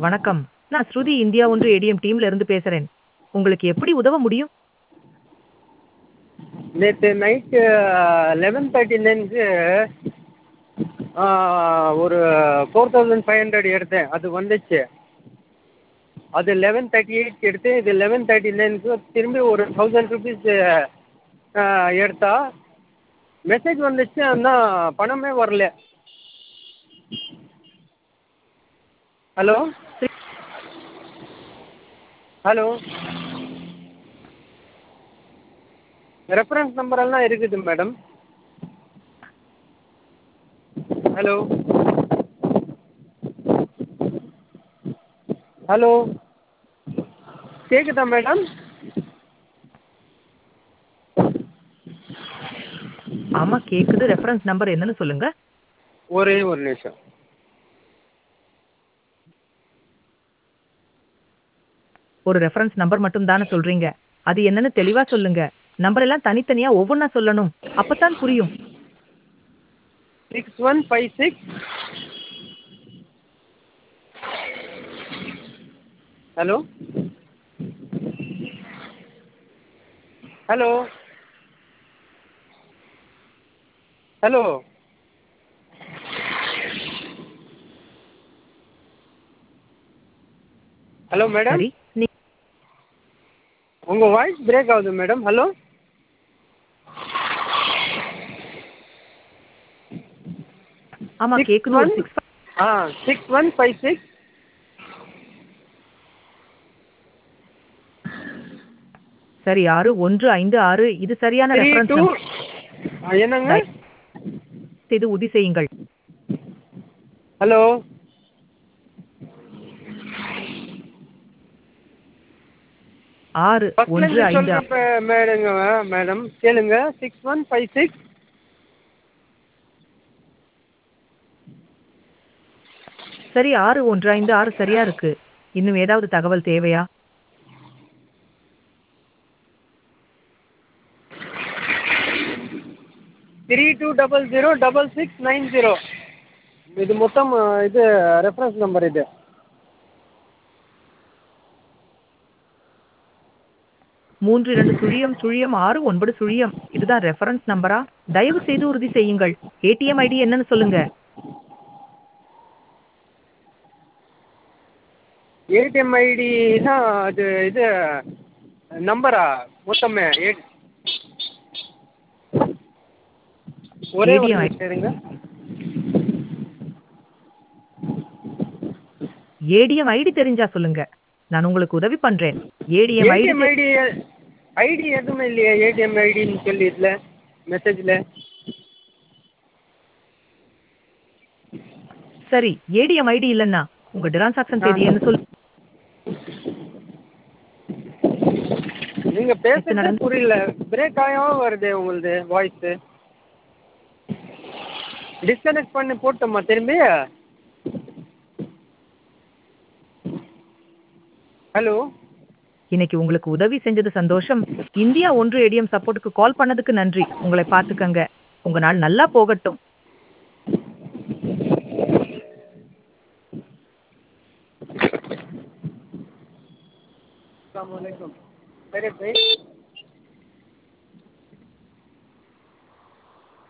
வணக்கம் நான் ஸ்ருதி இந்தியா ஒன்று ஏடிஎம் டீம்ல இருந்து பேசுறேன் உங்களுக்கு எப்படி உதவ முடியும் நேற்று நைட்டு லெவன் தேர்ட்டி நைனுக்கு ஒரு ஃபோர் தௌசண்ட் ஃபைவ் ஹண்ட்ரட் எடுத்தேன் அது வந்துச்சு அது லெவன் தேர்ட்டி எயிட்க்கு எடுத்தேன் இது லெவன் தேர்ட்டி நைனுக்கு திரும்பி ஒரு தௌசண்ட் ருபீஸ் எடுத்தா மெசேஜ் வந்துச்சு ஆனால் பணமே வரல ஹலோ ஹலோ ரெஃபரன்ஸ் நம்பர் எல்லாம் இருக்குது மேடம் ஹலோ ஹலோ கேட்குதா மேடம் ஆமா கேக்குது ரெஃபரன்ஸ் நம்பர் என்னன்னு சொல்லுங்க ஒரே ஒரு நிமிஷம் ஒரு ரெஃபரன்ஸ் நம்பர் மட்டும் தானே சொல்றீங்க அது என்னன்னு தெளிவா சொல்லுங்க நம்பர் எல்லாம் தனித்தனியா ஒவ்வொன்றா சொல்லணும் அப்பதான் புரியும் six one five six hello hello hello hello madam சரி நீ உங்கள் வாய்ஸ் பிரேக் ஆகுது மேடம் ஹலோ ஆமா Six கேக்குது ஒரு one- சிக்ஸ் ஆ சிக்ஸ் ஒன் ஃபைவ் சிக்ஸ் சரி ஆறு ஒன்று ஐந்து ஆறு இது சரியான த்ரீ ரெஃபரன்ஸ் டூ நம்பர் என்னங்க செய்து உறுதி செய்யுங்கள் ஹலோ ஆறு ஒன்று ஃபஸ்ட்லேருந்து ஐந்து சொல்கிறேன் மேடங்க மேடம் கேளுங்க சிக்ஸ் ஒன் ஃபைவ் சிக்ஸ் சரி ஆறு ஒன்று ஐந்து ஆறு சரியா இருக்கு இன்னும் ஏதாவது தகவல் தேவையா three two double zero double six nine zero இது மொத்தம் இது ரெஃபரன்ஸ் நம்பர் இது மூன்று இரண்டு சுழியம் சுழியம் ஆறு ஒன்பது சுழியம் இதுதான் ரெஃபரன்ஸ் நம்பரா தயவு செய்து உறுதி செய்யுங்கள் ஏடிஎம் ஐடி என்னன்னு சொல்லுங்க ஏடிஎம் ஐடி தான் அது இது நம்பரா மொத்தமே ஏ ஒரே ஒரு ADM நிமிஷம் இருங்க ஏடிஎம் ஐடி தெரிஞ்சா சொல்லுங்க நான் உங்களுக்கு உதவி பண்றேன் ATM ID ATM ID ID எதுவுமே இல்லையா ஏடிஎம் ஐடின்னு சொல்லி இதில் மெசேஜில் சரி ஏடிஎம் ஐடி இல்லைன்னா உங்க டிரான்சாக்ஷன் தேதி என்ன சொல்லு நீங்கள் பேசுறது நடந்து- புரியல பிரேக் ஆகாம வருது உங்களுது வாய்ஸு டிஸ்கனெக்ட் பண்ணி போட்டோமா திரும்பி ஹலோ இன்னைக்கு உங்களுக்கு உதவி செஞ்சது சந்தோஷம் இந்தியா ஒன்று ஏடிஎம் சப்போர்ட்டுக்கு கால் பண்ணதுக்கு நன்றி உங்களை பார்த்துக்கங்க உங்க நாள் நல்லா போகட்டும் अस्सलाम वालेकुम मेरे भाई